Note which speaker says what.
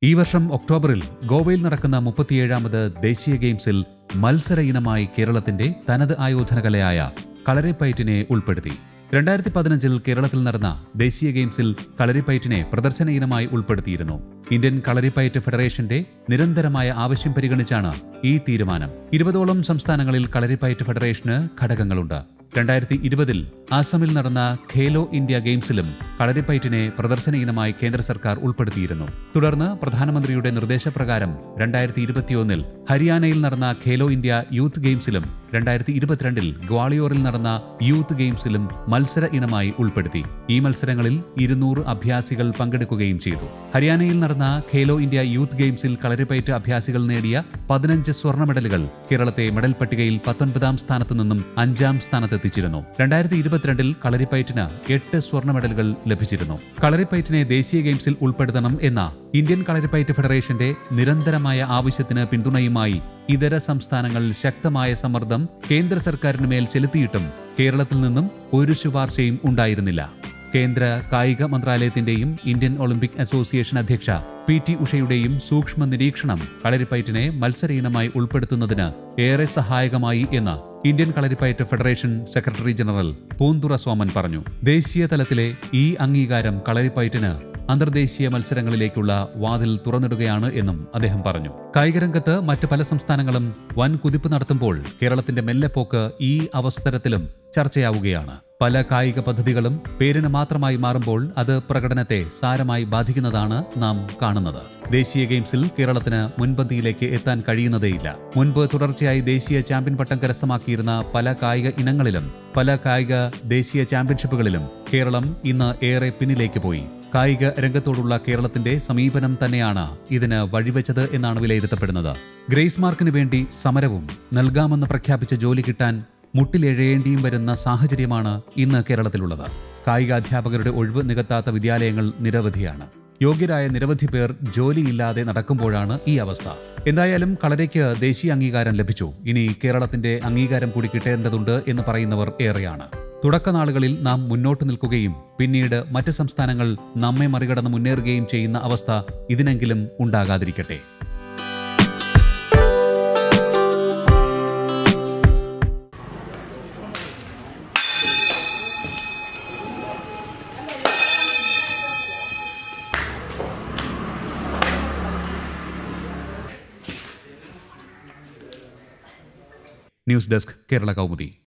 Speaker 1: ഈ വർഷം ഒക്ടോബറിൽ ഗോവയിൽ നടക്കുന്ന മുപ്പത്തിയേഴാമത് ദേശീയ ഗെയിംസിൽ മത്സര ഇനമായി കേരളത്തിന്റെ തനത് ആയോധന കലയായ കളരിപ്പയറ്റിനെ ഉൾപ്പെടുത്തി രണ്ടായിരത്തി പതിനഞ്ചിൽ കേരളത്തിൽ നടന്ന ദേശീയ ഗെയിംസിൽ കളരിപ്പയറ്റിനെ പ്രദർശന ഇനമായി ഉൾപ്പെടുത്തിയിരുന്നു ഇന്ത്യൻ കളരിപ്പയറ്റ് ഫെഡറേഷന്റെ നിരന്തരമായ ആവശ്യം പരിഗണിച്ചാണ് ഈ തീരുമാനം ഇരുപതോളം സംസ്ഥാനങ്ങളിൽ കളരിപ്പയറ്റ് ഫെഡറേഷന് ഘടകങ്ങളുണ്ട് രണ്ടായിരത്തി ഇരുപതിൽ ആസാമിൽ നടന്ന ഖേലോ ഇന്ത്യ ഗെയിംസിലും കളരിപ്പയറ്റിനെ പ്രദർശന ഇനമായി കേന്ദ്ര സർക്കാർ ഉൾപ്പെടുത്തിയിരുന്നു തുടർന്ന് പ്രധാനമന്ത്രിയുടെ നിർദ്ദേശപ്രകാരം രണ്ടായിരത്തി ഇരുപത്തിയൊന്നിൽ ഹരിയാനയിൽ നടന്ന ഖേലോ ഇന്ത്യ യൂത്ത് ഗെയിംസിലും രണ്ടായിരത്തി ഇരുപത്തിരണ്ടിൽ ഗ്വാളിയോറിൽ നടന്ന യൂത്ത് ഗെയിംസിലും മത്സര ഇനമായി ഉൾപ്പെടുത്തി ഈ മത്സരങ്ങളിൽ ഇരുന്നൂറ് അഭ്യാസികൾ പങ്കെടുക്കുകയും ചെയ്തു ഹരിയാനയിൽ നടന്ന ഖേലോ ഇന്ത്യ യൂത്ത് ഗെയിംസിൽ കളരിപ്പയറ്റ് അഭ്യാസികൾ നേടിയ പതിനഞ്ച് സ്വർണ്ണ മെഡലുകൾ കേരളത്തെ മെഡൽ പട്ടികയിൽ പത്തൊൻപതാം സ്ഥാനത്ത് നിന്നും അഞ്ചാം സ്ഥാനത്തെത്തിച്ചിരുന്നു രണ്ടായിരത്തി ഇരുപത്തിരണ്ടിൽ കളരിപ്പയറ്റിന് എട്ട് സ്വർണ്ണ മെഡലുകൾ ലഭിച്ചിരുന്നു കളരിപ്പയറ്റിനെ ദേശീയ ഗെയിംസിൽ ഉൾപ്പെടുത്തണം എന്ന ഇന്ത്യൻ കളരിപ്പയറ്റ് ഫെഡറേഷന്റെ നിരന്തരമായ ആവശ്യത്തിന് പിന്തുണയുമായി ഇതര സംസ്ഥാനങ്ങൾ ശക്തമായ സമ്മർദ്ദം കേന്ദ്ര സർക്കാരിന് മേൽ ചെലുത്തിയിട്ടും കേരളത്തിൽ നിന്നും ഒരു ശുപാർശയും ഉണ്ടായിരുന്നില്ല കേന്ദ്ര കായിക മന്ത്രാലയത്തിന്റെയും ഇന്ത്യൻ ഒളിമ്പിക് അസോസിയേഷൻ അധ്യക്ഷ പി ടി ഉഷയുടെയും സൂക്ഷ്മ നിരീക്ഷണം കളരിപ്പയറ്റിനെ മത്സര ഇനമായി ഉൾപ്പെടുത്തുന്നതിന് ഏറെ സഹായകമായി എന്ന് Indian Kalaripayattu federation secretary general Poonthura Soman പറഞ്ഞു ദേശീയ തലത്തിലെ ഈ അംഗീകാരം കളരിപ്പയറ്റിന് അന്തർദേശീയ മത്സരങ്ങളിലേക്കുള്ള വാതിൽ തുറന്നിടുകയാണ് എന്നും അദ്ദേഹം പറഞ്ഞു കായികരംഗത്ത് മറ്റ് പല സംസ്ഥാനങ്ങളും വൻ കുതിപ്പ് നടത്തുമ്പോൾ കേരളത്തിന്റെ മെല്ലെപ്പോക്ക് ഈ അവസരത്തിലും ചർച്ചയാവുകയാണ് പല കായിക പദ്ധതികളും പേരിന് മാത്രമായി മാറുമ്പോൾ അത് പ്രകടനത്തെ സാരമായി ബാധിക്കുന്നതാണ് നാം കാണുന്നത് ദേശീയ ഗെയിംസിൽ കേരളത്തിന് മുൻപന്തിയിലേക്ക് എത്താൻ കഴിയുന്നതേയില്ല മുൻപ് തുടർച്ചയായി ദേശീയ ചാമ്പ്യൻ പട്ടം കരസ്ഥമാക്കിയിരുന്ന പല കായിക ഇനങ്ങളിലും പല കായിക ദേശീയ ചാമ്പ്യൻഷിപ്പുകളിലും കേരളം ഇന്ന് ഏറെ പിന്നിലേക്ക് പോയി കായിക രംഗത്തോടുള്ള കേരളത്തിന്റെ സമീപനം തന്നെയാണ് ഇതിന് വഴിവെച്ചത് എന്നാണ് വിലയിരുത്തപ്പെടുന്നത് ഗ്രേസ് മാർക്കിന് വേണ്ടി സമരവും നൽകാമെന്ന് പ്രഖ്യാപിച്ച ജോലി കിട്ടാൻ മുട്ടിലെഴയേണ്ടിയും വരുന്ന സാഹചര്യമാണ് ഇന്ന് കേരളത്തിലുള്ളത് കായികാധ്യാപകരുടെ ഒഴിവ് നികത്താത്ത വിദ്യാലയങ്ങൾ നിരവധിയാണ് യോഗ്യരായ നിരവധി പേർ ജോലിയില്ലാതെ നടക്കുമ്പോഴാണ് ഈ അവസ്ഥ എന്തായാലും കളരയ്ക്ക് ദേശീയ അംഗീകാരം ലഭിച്ചു ഇനി കേരളത്തിന്റെ അംഗീകാരം കൂടി കിട്ടേണ്ടതുണ്ട് എന്ന് പറയുന്നവർ ഏറെയാണ് തുടക്കനാളുകളിൽ നാം മുന്നോട്ട് നിൽക്കുകയും പിന്നീട് മറ്റ് സംസ്ഥാനങ്ങൾ നമ്മെ മറികടന്ന് മുന്നേറുകയും ചെയ്യുന്ന അവസ്ഥ ഇതിനെങ്കിലും ഉണ്ടാകാതിരിക്കട്ടെ ന്യൂസ് ഡെസ്ക് കേരള കൗമുദി